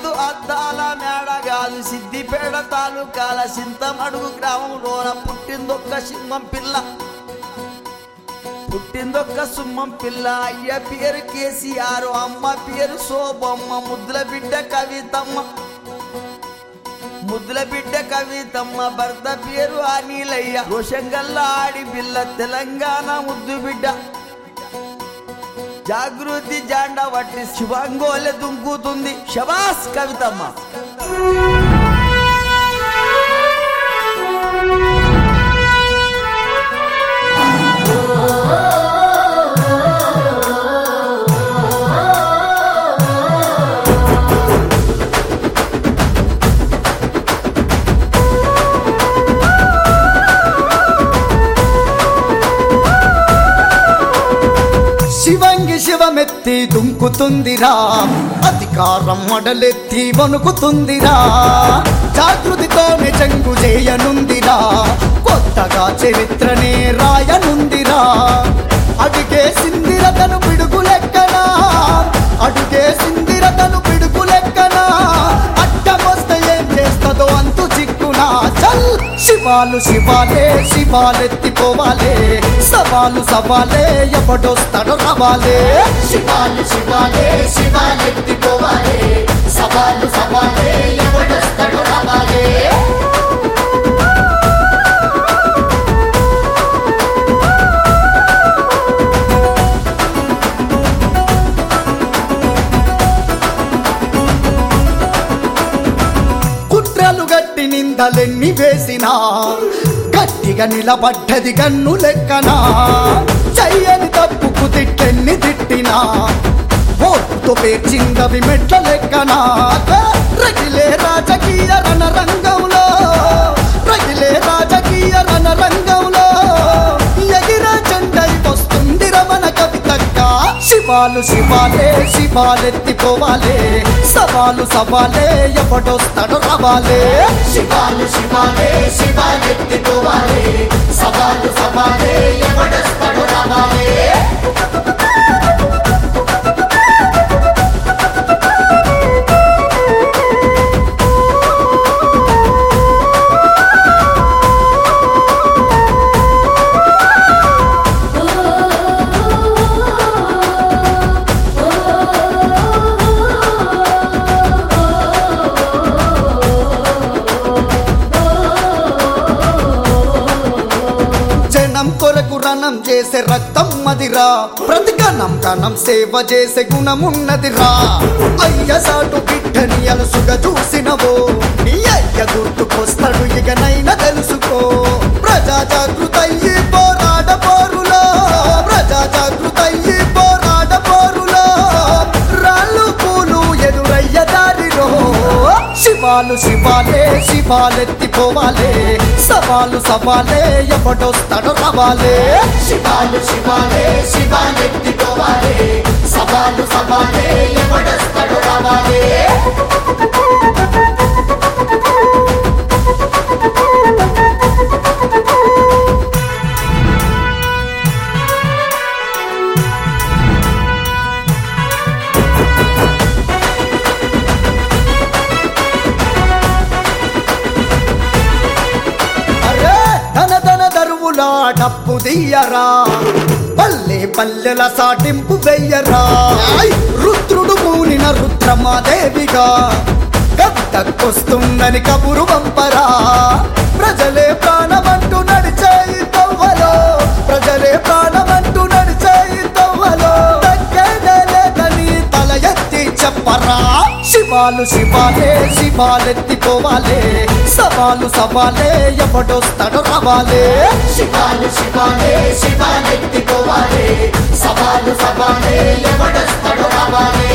కాదు అద్దాల మేడ కాదు సిద్దిపేట తాలూకాల సింతమడుగు గ్రామంలోన పుట్టిందొక్క సింహం పిల్ల పుట్టిందొక్క సుమ్మం పిల్ల అయ్య పేరు కేసీఆర్ అమ్మ పేరు శోభమ్మ ముద్దుల బిడ్డ కవితమ్మ ముద్దుల బిడ్డ కవితమ్మ భర్త పేరు అనిలయ్య రోషంగల్లా ఆడి బిల్ల తెలంగాణ ముద్దు బిడ్డ జాగృతి జాండ వట్టి శివంగోలె దుంకుతుంది శబాస్ కవితమ్మ శివంగి శివమెత్తి దుంకుతుందిరా అధికారం మడలెత్తి వణుకుతుందిరా జాగృతితోనే చెంగు చేయనుందిరా కొత్తగా చరిత్రనే రాయనుందిరా అడుగే సిందిర తను పిడుగు లెక్కనా అడుగే సిందిర తను పిడుగు లెక్కనా అడ్డమొస్తే ఏం చేస్తుందో అంతు చిక్కునా చల్ శివాలు శివాలే శివాలెత్తిపోవాలే సవాలు సవాలే ఎవడొస్తాడో రావాలే శివాలు శివాలే శివాలెత్తిపోవాలే సవాలు సవాలే ఎవడొస్తాడో రావాలే కుట్రలు గట్టి నిందలెన్ని వేసినా గట్టిగా నిలబడ్డది కన్ను లెక్కనా చెయ్యని తప్పుకు తిట్టెన్ని తిట్టినా ఓటుతో పేర్చిందవి మెట్ల లెక్కనా రగిలే రాజకీయ రణరంగంలో రగిలే రాజకీయ రణరంగంలో ఎగిర జెండై వస్తుంది రమణ కవితక్క శివాలు శివాలే శివాలెత్తిపోవాలే సవాలు సవాలే ఎవడొస్తాడో రావాలే శివాలు శివాలే శివాలెత్తిపోవాలే సవాలు సవాలే ఎవడొస్తాడో రావాలే జనం కొరకు రణం చేసే రక్తం మదిరా ప్రతిగణం కణం సేవ చేసే గుణమున్నదిరా అయ్య సాటు బిడ్డని అలసుగా చూసినవో నీ అయ్య గుర్తుకొస్తాడు ఇకనైనా తెలుసుకో ప్రజా జాగృతయ్యి పోరాడ పోరులో ప్రజా జాగృతయ్యి పోరాడ పోరులో రాళ్ళు పూలు ఎదురయ్య దారిలో శివాలు శివాలే శివాలెత్తిపోవాలే సవాలు సవాలే ఎవడొస్తాడో రావాలే శివాలు శివాలే శివాలెత్తిపోవాలే సవాలు సవాలే ఎవడొస్తాడో రావాలే అరే ధన ధన దరువులా డప్పు దియ్యరా పల్లె పల్లెల సాటింపు వెయ్యరా రుద్రుడు పూనిన రుద్రమాదేవిగా గద్దకొస్తుందని కబురు పంపరా ప్రజలే ప్రాణమంటూ నడిచే ఈ తవ్వలో ప్రజలే ప్రాణమంటూ నడిచే ఈ తవ్వలో తగ్గేదే లేదని తల ఎత్తి చెప్పరా శివాలు శివాలే శివాలెత్తిపోవాలే సవాలు సవాలే ఎవడొస్తాడో రావాలే శివాలు శివాలే శివాలెత్తిపోవాలే సవాలు సవాలే ఎవడొస్తాడో రావాలే